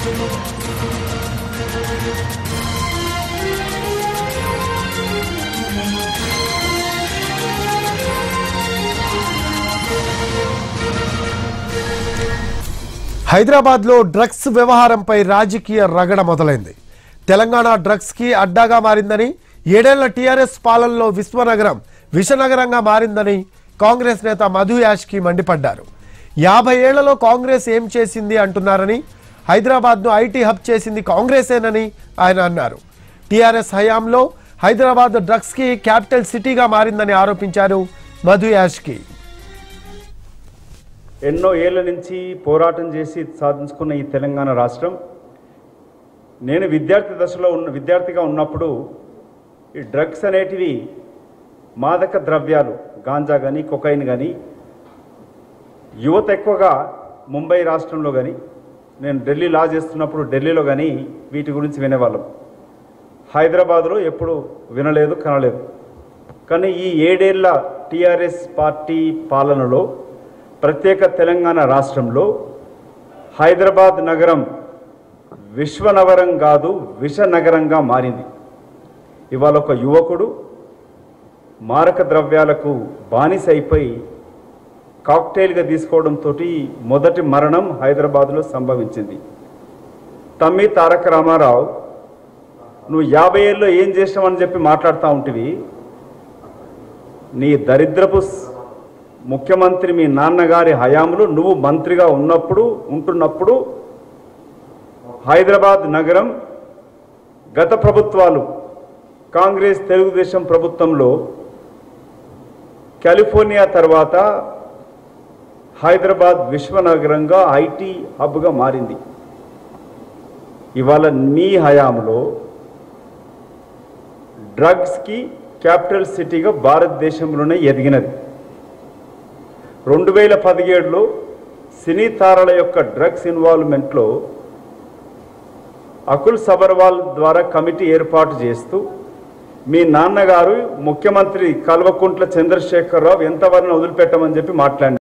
హైదరాబాద్లో డ్రగ్స్ వ్యవహారంపై రాజకీయ రగడ మొదలైంది తెలంగాణ డ్రగ్స్కి అడ్డాగా మారిందని ఏడేళ్ల టీఆర్ఎస్ పాలనలో విశ్వనగరం విషనగరంగా మారిందని కాంగ్రెస్ నేత మధు యాష్కి మండిపడ్డారు యాభై ఏళ్లలో కాంగ్రెస్ ఏం చేసింది అంటున్నారని హైదరాబాద్ను ఐటీ హబ్ చేసింది కాంగ్రెసేనని ఆయన అన్నారు టీఆర్ఎస్ హయాంలో హైదరాబాద్ డ్రగ్స్కి క్యాపిటల్ సిటీగా మారిందని ఆరోపించారు మధు యాష్కి ఎన్నో ఏళ్ల నుంచి పోరాటం చేసి సాధించుకున్న ఈ తెలంగాణ రాష్ట్రం నేను విద్యార్థి దశలో ఉన్న విద్యార్థిగా ఉన్నప్పుడు ఈ డ్రగ్స్ అనేటివి మాదక ద్రవ్యాలు గాంజా కానీ కొకైన్ కానీ యువత ఎక్కువగా ముంబై రాష్ట్రంలో కానీ నేను ఢిల్లీ లా చేస్తున్నప్పుడు ఢిల్లీలో కానీ వీటి గురించి వినేవాళ్ళం హైదరాబాద్లో ఎప్పుడు వినలేదు కనలేదు కానీ ఈ ఏడేళ్ల టీఆర్ఎస్ పార్టీ పాలనలో ప్రత్యేక తెలంగాణ రాష్ట్రంలో హైదరాబాద్ నగరం విశ్వనగరం కాదు విషనగరంగా మారింది ఇవాళ ఒక యువకుడు మారక ద్రవ్యాలకు బానిస అయిపోయి కాక్టైల్గా తీసుకోవడంతో మొదటి మరణం హైదరాబాద్లో సంభవించింది తమ్మి తారక రామారావు నువ్వు యాభై ఏళ్ళలో ఏం చేసినావని చెప్పి మాట్లాడుతూ ఉంటివి నీ దరిద్రపు స్- ముఖ్యమంత్రి మీ నాన్నగారి హయాంలో నువ్వు మంత్రిగా ఉన్నప్పుడు ఉంటున్నప్పుడు హైదరాబాద్ నగరం గత ప్రభుత్వాలు కాంగ్రెస్ తెలుగుదేశం ప్రభుత్వంలో కాలిఫోర్నియా తర్వాత హైదరాబాద్ విశ్వనగరంగా ఐటీ హబ్గా మారింది ఇవాళ నీ హయాంలో డ్రగ్స్కి క్యాపిటల్ సిటీగా భారతదేశంలోనే ఎదిగినది రెండు వేల పదిహేడులో సినీ తారల యొక్క డ్రగ్స్ ఇన్వాల్వ్మెంట్లో అకుల్ సబర్వాల్ ద్వారా కమిటీ ఏర్పాటు చేస్తూ మీ నాన్నగారు ముఖ్యమంత్రి కల్వకుంట్ల చంద్రశేఖరరావు ఎంతవరకు వదిలిపెట్టమని చెప్పి మాట్లాడి